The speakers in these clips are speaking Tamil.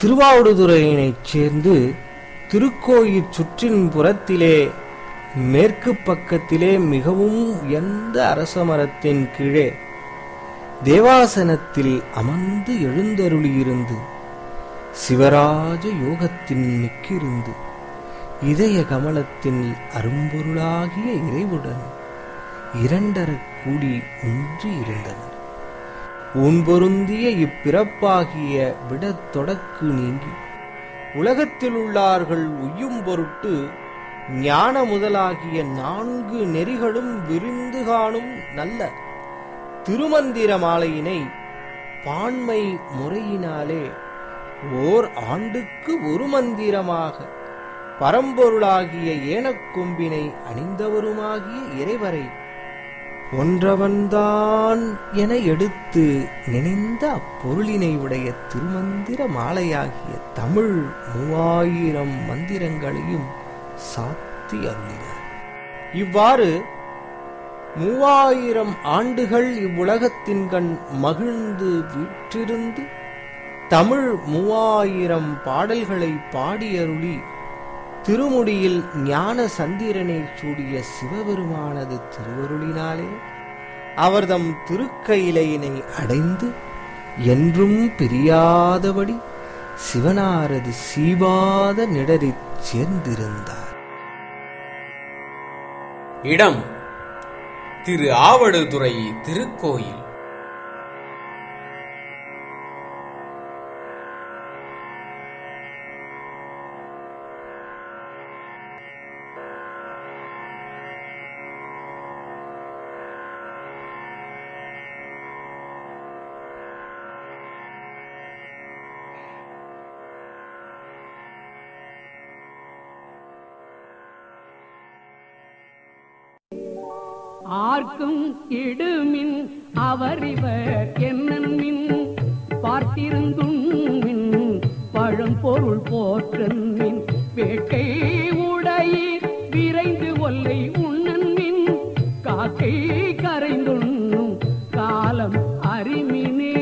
திருவாவடுதுறையினைச் சேர்ந்து திருக்கோயில் சுற்றின் புறத்திலே மேற்கு பக்கத்திலே மிகவும் உயர்ந்த அரச மரத்தின் கீழே தேவாசனத்தில் அமர்ந்து எழுந்தருளியிருந்து சிவராஜ யோகத்தின் மிக்கிருந்து இதய கமலத்தின் அரும்பொருளாகிய இறைவுடன் இரண்டரக் கூடி ஒன்றி இருந்தனர் ஊன்பொருந்திய இப்பிறப்பாகிய விடத் தொடக்கு நீங்கி உலகத்தில் உள்ளார்கள் உய்யும் பொருட்டு ஞான முதலாகிய நான்கு நெறிகளும் விரிந்து காணும் நல்ல திருமந்திர மாலையினை பான்மை முறையினாலே ஓர் ஆண்டுக்கு ஒரு மந்திரமாக பரம்பொருளாகிய ஏனக்கொம்பினை அணிந்தவருமாகிய இறைவரை ஒன்றவன்தான் என எடுத்து நினைந்த அப்பொருளினை உடைய திருமந்திர மாலையாகிய தமிழ் மூவாயிரம் மந்திரங்களையும் சாத்தி அருளினார் இவ்வாறு மூவாயிரம் ஆண்டுகள் இவ்வுலகத்தின் கண் மகிழ்ந்து வீற்றிருந்து தமிழ் மூவாயிரம் பாடல்களை பாடியருளி திருமுடியில் ஞான சந்திரனை சூடிய சிவபெருமானது திருவருளினாலே அவர்தம் திருக்கையிலையினை அடைந்து என்றும் பிரியாதபடி சிவனாரது சீவாத நிடரிற் சேர்ந்திருந்தார் இடம் திரு ஆவடுதுறை திருக்கோயில் ஆர்க்கும் இடுமின் அவர் இவர் என்னன்மின் பார்த்திருந்துண்மின் பழம்பொருள் போற்றன்மின் வேட்கை உடையீர் விரைந்து ஒல்லை உண்ணன்மின் காக்கை கரைந்துண்ணும் காலம் அறிமினே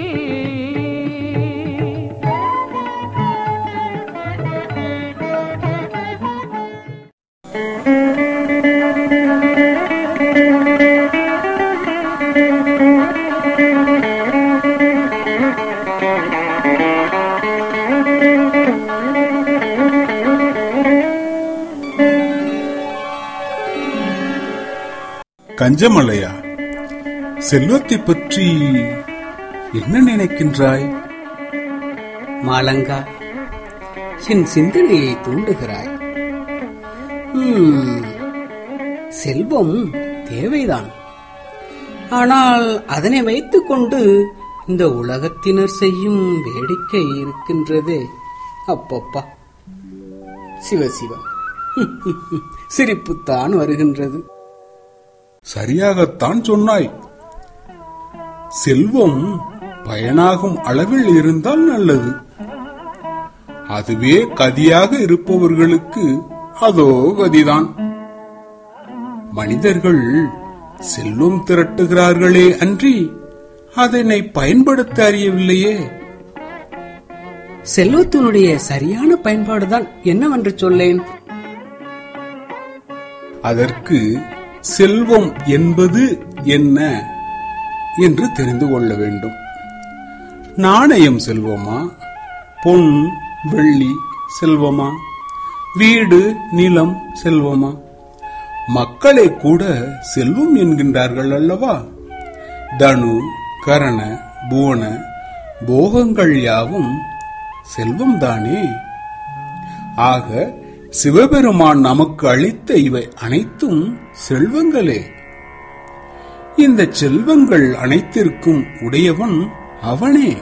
கஞ்சமலையா செல்வத்தை பற்றி என்ன நினைக்கின்றாய் மாலங்கா என் சிந்தனையை தூண்டுகிறாய் ஹம், செல்வம் தேவைதான் ஆனால் அதனை வைத்துக்கொண்டு இந்த உலகத்தினர் செய்யும் வேடிக்கை இருக்கின்றதே அப்பப்பா சிவ சிவ சிரிப்புத்தான் வருகின்றது சரியாகத்தான் சொன்னாய் செல்வம் பயனாகும் அளவில் இருந்தால் நல்லது அதுவே கதியாக இருப்பவர்களுக்கு அதோ கதிதான் மனிதர்கள் செல்வம் திரட்டுகிறார்களே அன்றி அதனை பயன்படுத்த அறியவில்லையே செல்வத்தினுடைய சரியான பயன்பாடுதான் என்னவென்று சொல்லேன் அதற்கு செல்வம் என்பது என்ன என்று தெரிந்து கொள்ள வேண்டும் நாணயம் செல்வமா பொன் வெள்ளி செல்வமா வீடு நிலம் செல்வமா மக்களை கூட செல்வம் என்கின்றார்கள் அல்லவா தனு கரண புவன போகங்கள் யாவும் செல்வம்தானே ஆக சிவபெருமான் நமக்கு அளித்த இவை அனைத்தும் செல்வங்களே இந்த செல்வங்கள் அனைத்திற்கும் உடையவன் அவனே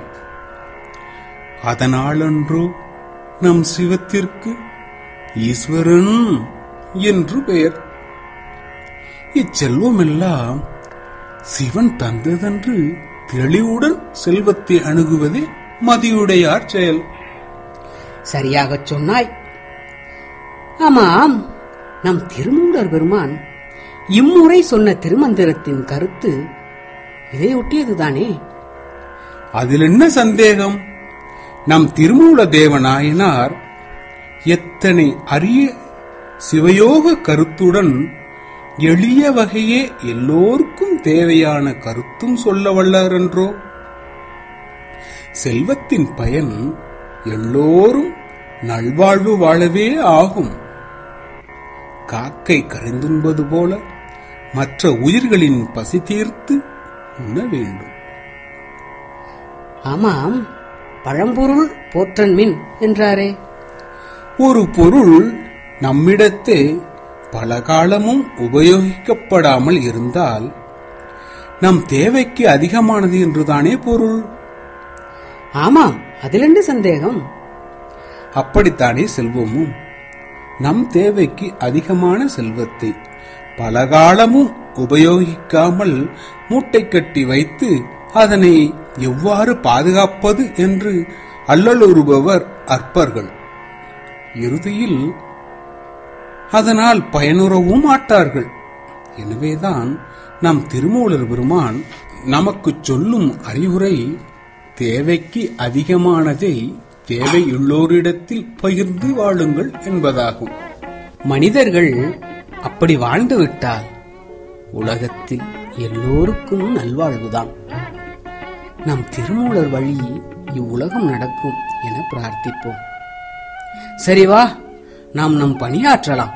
அதனாலன்றோ நம் சிவத்திற்கு ஈஸ்வரன் என்று பெயர் இச்செல்வமெல்லாம் சிவன் தந்ததென்று தெளிவுடன் செல்வத்தை அணுகுவதே மதியுடையார் செயல் சரியாகச் சொன்னாய் ஆமாம் நம் திருமூலர் பெருமான் இம்முறை சொன்ன திருமந்திரத்தின் கருத்து இதை ஒட்டியதுதானே அதில் என்ன சந்தேகம் நம் திருமூல தேவநாயனார் எத்தனை அரிய சிவயோக கருத்துடன் எளிய வகையே எல்லோருக்கும் தேவையான கருத்தும் சொல்ல வல்லார் என்றோ செல்வத்தின் பயன் எல்லோரும் நல்வாழ்வு வாழவே ஆகும் காக்கை கரைந்துண்பது போல மற்ற உயிர்களின் பசி தீர்த்து உண்ண வேண்டும் ஆமாம் பழம்பொருள் போற்றன் மின் என்றாரே ஒரு பொருள் நம்மிடத்தே பல காலமும் உபயோகிக்கப்படாமல் இருந்தால் நம் தேவைக்கு அதிகமானது என்றுதானே பொருள் ஆமாம் அதில் என்ன சந்தேகம் அப்படித்தானே செல்வமும் நம் தேவைக்கு அதிகமான செல்வத்தை பல காலமும் உபயோகிக்காமல் மூட்டை கட்டி வைத்து அதனை எவ்வாறு பாதுகாப்பது என்று அல்லலுறுபவர் அற்பர்கள் இறுதியில் அதனால் பயனுறவும் மாட்டார்கள் எனவேதான் நம் திருமூலர் பெருமான் நமக்குச் சொல்லும் அறிவுரை தேவைக்கு அதிகமானதை தேவை உள்ளோரிடத்தில் பகிர்ந்து வாழுங்கள் என்பதாகும் மனிதர்கள் அப்படி வாழ்ந்து விட்டால் உலகத்தில் எல்லோருக்கும் நல்வாழ்வுதான் நம் திருமூலர் வழி இவ்வுலகம் நடக்கும் என பிரார்த்திப்போம் சரி வா நாம் நம் பணியாற்றலாம்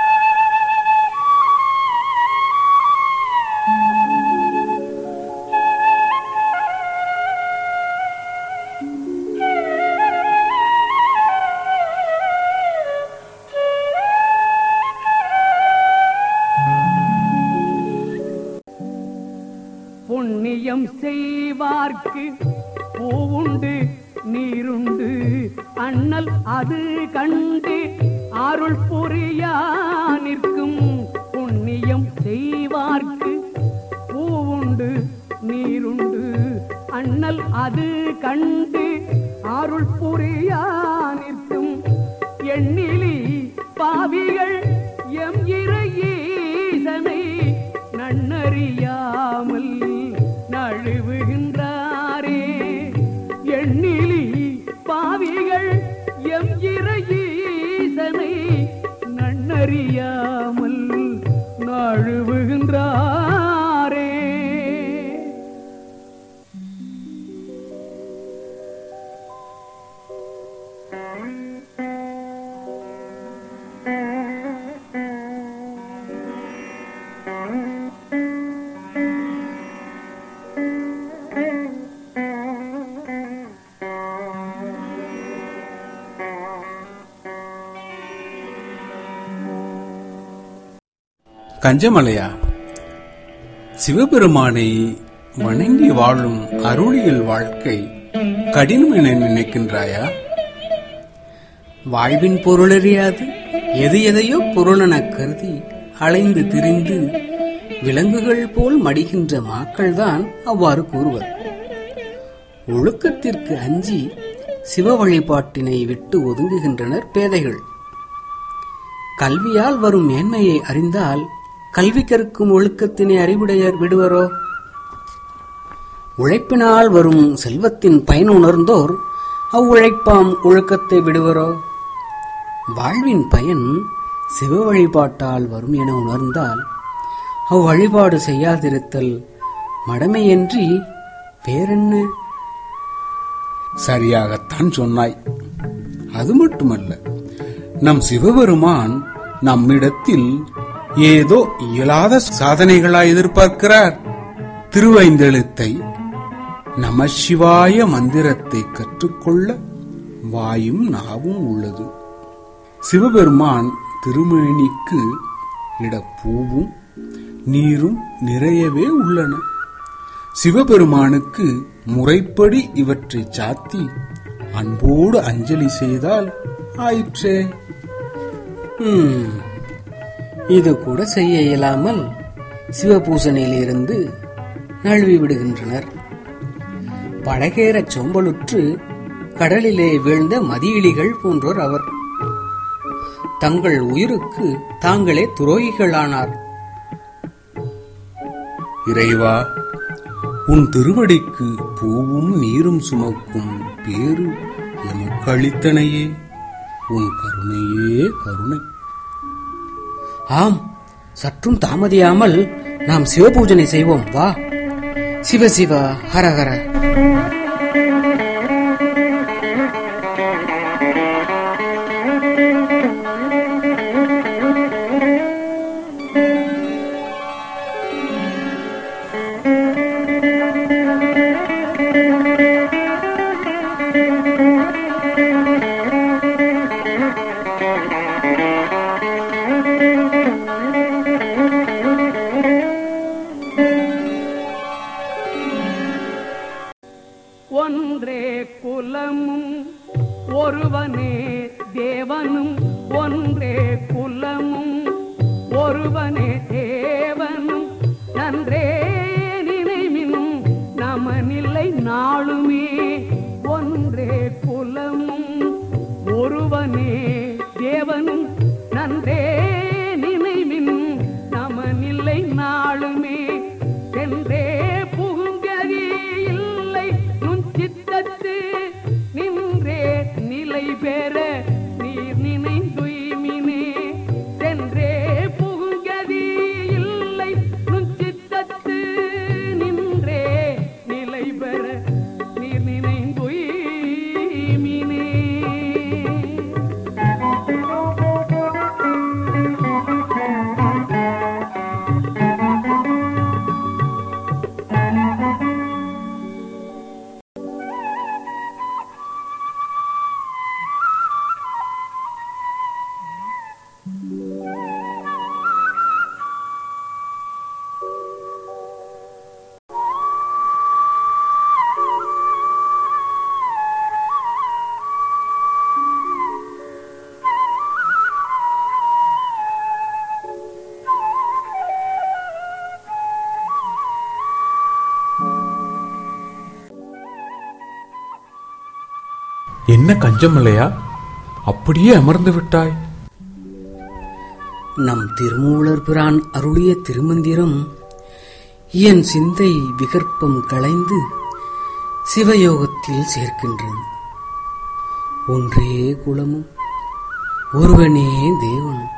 புண்ணியம் செய்வார்க்கு பூவுண்டு நீருண்டு அண்ணல் அது கண்டு அருள் புரியா நிற்கும் புண்ணியம் செய்வார்க்கு பூவுண்டு நீருண்டு அண்ணல் அது கண்டு அருள் புரியா நிற்கும் எண்ணிலி பாவிகள் எம் இறையீசனை நன்னறியாமல் நழுவுகின்றாரே எண்ணிலி பாவிகள் எம் இறையீசனை நன்னறியாமல் நழுவுகின்றாரே கஞ்சமலையா சிவபெருமானை வணங்கி வாழும் அருளியல் வாழ்க்கை கடினம் என நினைக்கின்றாயா வாழ்வின் பொருளறியாது எது எதையோ பொருளெனக் கருதி அலைந்து திரிந்து விலங்குகள் போல் மடிகின்ற மாக்கள்தான் அவ்வாறு கூறுவர் ஒழுக்கத்திற்கு அஞ்சி சிவ வழிபாட்டினை விட்டு ஒதுங்குகின்றனர் பேதைகள் கல்வியால் வரும் மேன்மையை அறிந்தால் கல்வி கற்கும் ஒழுக்கத்தினை அறிவுடையர் விடுவரோ உழைப்பினால் வரும் செல்வத்தின் பயன் உணர்ந்தோர் அவ்வுழைப்பாம் ஒழுக்கத்தை விடுவரோ வாழ்வின் பயன் சிவ வழிபாட்டால் வரும் என உணர்ந்தால் அவ்வழிபாடு செய்யாதிருத்தல் மடமையன்றி வேறென்ன சரியாகத்தான் சொன்னாய் அது மட்டுமல்ல நம் சிவபெருமான் நம்மிடத்தில் ஏதோ இயலாத சாதனைகளாய் எதிர்பார்க்கிறார் திருவைந்தெழுத்தை நமசிவாய மந்திரத்தை கற்றுக்கொள்ள வாயும் நாவும் உள்ளது சிவபெருமான் திருமேனிக்கு இட பூவும் நீரும் நிறையவே உள்ளன சிவபெருமானுக்கு முறைப்படி இவற்றை சாத்தி அன்போடு அஞ்சலி செய்தால் ஆயிற்றே ஹம், இது கூட செய்ய இயலாமல் சிவபூசணையிலிருந்து நழுவி விடுகின்றனர் படகேறச் சோம்பலுற்று கடலிலே வீழ்ந்த மதியிலிகள் போன்றோர் அவர் தங்கள் உயிருக்கு தாங்களே துரோகிகளானார் இறைவா உன் திருவடிக்கு பூவும் நீரும் சுமக்கும் பேரு எமக்கு அளித்தனையே உன் கருணையே கருணை ஆம் சற்றும் தாமதியாமல் நாம் சிவபூஜனை செய்வோம் வா சிவ சிவ ஹர ஹர ஒன்றே குலமும் ஒருவனே தேவனும் ஒன்றே குலமும் ஒருவனே தேவனும் நன்றே நினைவின் நமனில்லை நாளுமே ஒன்றே குலமும் ஒருவனே தேவனும் நன்றே நினைவின் நமனில்லை நாளுமே சென்றே புகுங்கதி இல்லை உன் சித்தத்து நின்றே நிலை பெற நீர் நினைந்துய்மினே சென்றே புகுங்கதி இல்லை உன் சித்தத்து நின்றே நிலை பெற நீர் நினைந்துய்மினே என்ன கஞ்சமல்லையா அப்படியே அமர்ந்து விட்டாய் நம் திருமூலர் பிரான் அருளிய திருமந்திரம் என் சிந்தை விகற்பம் களைந்து சிவயோகத்தில் சேர்க்கின்றது ஒன்றே குலமும் ஒருவனே தேவனும்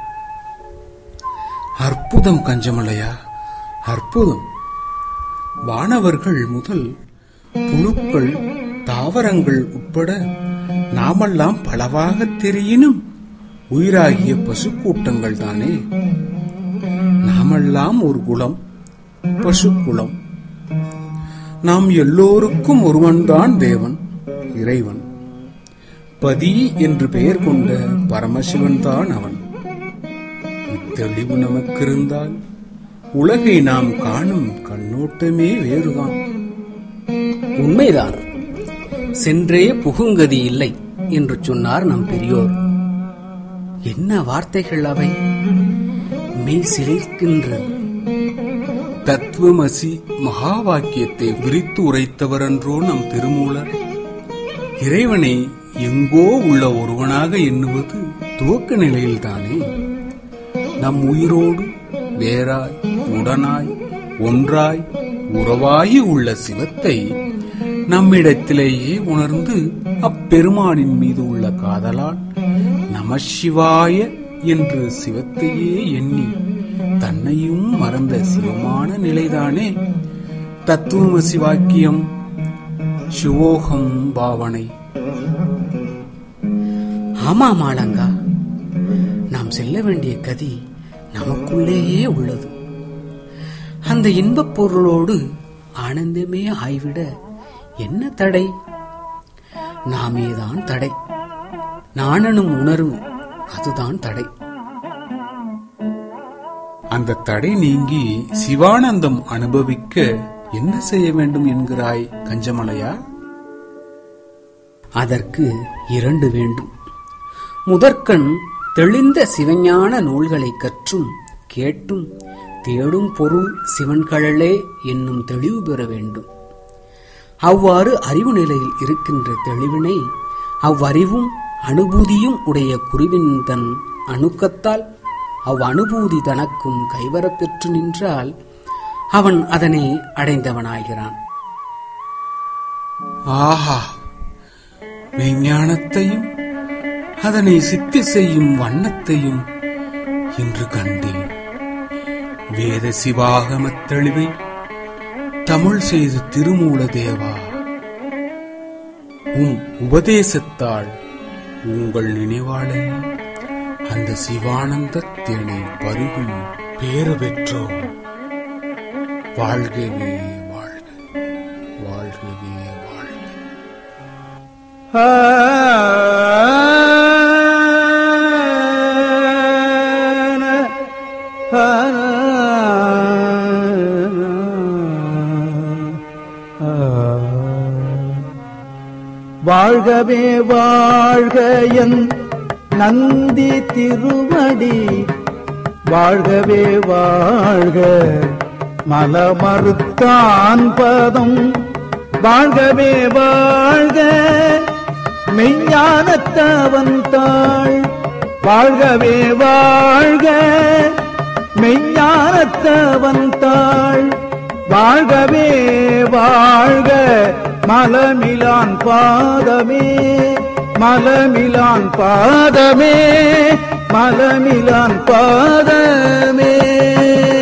அற்புதம் கஞ்சமலையா அற்புதம் வானவர்கள் முதல் புழுக்கள் தாவரங்கள் உட்பட நாமெல்லாம் பலவாக தெரியினும் உயிராகிய பசுக்கூட்டங்கள் தானே நாமெல்லாம் ஒரு குலம் பசுக்குலம் நாம் எல்லோருக்கும் ஒருவன்தான் தேவன் இறைவன் பதி என்று பெயர் கொண்ட பரமசிவன் தான் அவன் இத்தெளிவு நமக்கு இருந்தால் உலகை நாம் காணும் கண்ணோட்டமே வேறுதான் உண்மைதான் சென்றே புகுங்கதி இல்லை என்று சொன்னார் நம் பெரியோர் என்ன வார்த்தைகள் அவை மெய் சிலிர்க்கின்றது தத்துவமசி மகா வாக்கியத்தை விரித்து உரைத்தவரன்றோ நம் திருமூலர் இறைவனை எங்கோ உள்ள ஒருவனாக எண்ணுவது துவக்க நிலையில்தானே நம் உயிரோடு வேறாய் உடனாய் ஒன்றாய் உறவாயி உள்ள சிவத்தை நம்மிடத்திலேயே உணர்ந்து அப்பெருமானின் மீது உள்ள காதலால் நமசிவாய என்று சிவத்தையே எண்ணி தன்னையும் மறந்த சிவமான நிலைதானே தத்துவமசி வாக்கியம் சிவோகம் பாவனை ஆமா மாளங்கா நாம் செல்ல வேண்டிய கதி நமக்குள்ளேயே உள்ளது அந்த இன்பப் பொருளோடு ஆனந்தமே ஆய்விட என்ன தடை நாமேதான் தடை நாணனும் உணர்வு அதுதான் தடை அந்த தடை நீங்கி சிவானந்தம் அனுபவிக்க என்ன செய்ய வேண்டும் என்கிறாய் கஞ்சமலையா அதற்கு இரண்டு வேண்டும் முதற்கண் தெளிந்த சிவஞான நூல்களை கற்றும் கேட்டும் தேடும் பொருள் சிவன்கழலே என்னும் தெளிவு பெற வேண்டும் அவ்வாறு அறிவு நிலையில் இருக்கின்ற தெளிவினை அவ்வறிவும் அனுபூதியும் உடைய குருவின் தன் அணுக்கத்தால் அவ் அனுபூதி தனக்கும் கைவரப் பெற்று நின்றால் அவன் அதனை அடைந்தவனாகிறான் ஆஹா மெய்ஞானத்தையும் அதனை சித்தி செய்யும் வண்ணத்தையும் இன்று கண்டேன் வேத சிவாகமத் தெளிவை தமிழ் செய்த திருமூல தேவா உம் உபதேசத்தால் உங்கள் நினைவாளை அந்த சிவானந்த தேனை பருகும் பேறு பெற்றோம் வாழ்கவே வாழ்க வாழ்கவே வாழ்க வாழ்கவே வாழ்க என் நந்தி திருவடி வாழ்கவே வாழ்க மலமறுத்தான் பதம் வாழ்கவே வாழ்க மெய்ஞானத்தவன் தாள் வாழ்கவே வாழ்க மெய்ஞானத்தவன் தாள் வாழ்கவே வாழ்க மலமிலான் பாதமே மலமிலான் பாதமே மலமிலான் பாதமே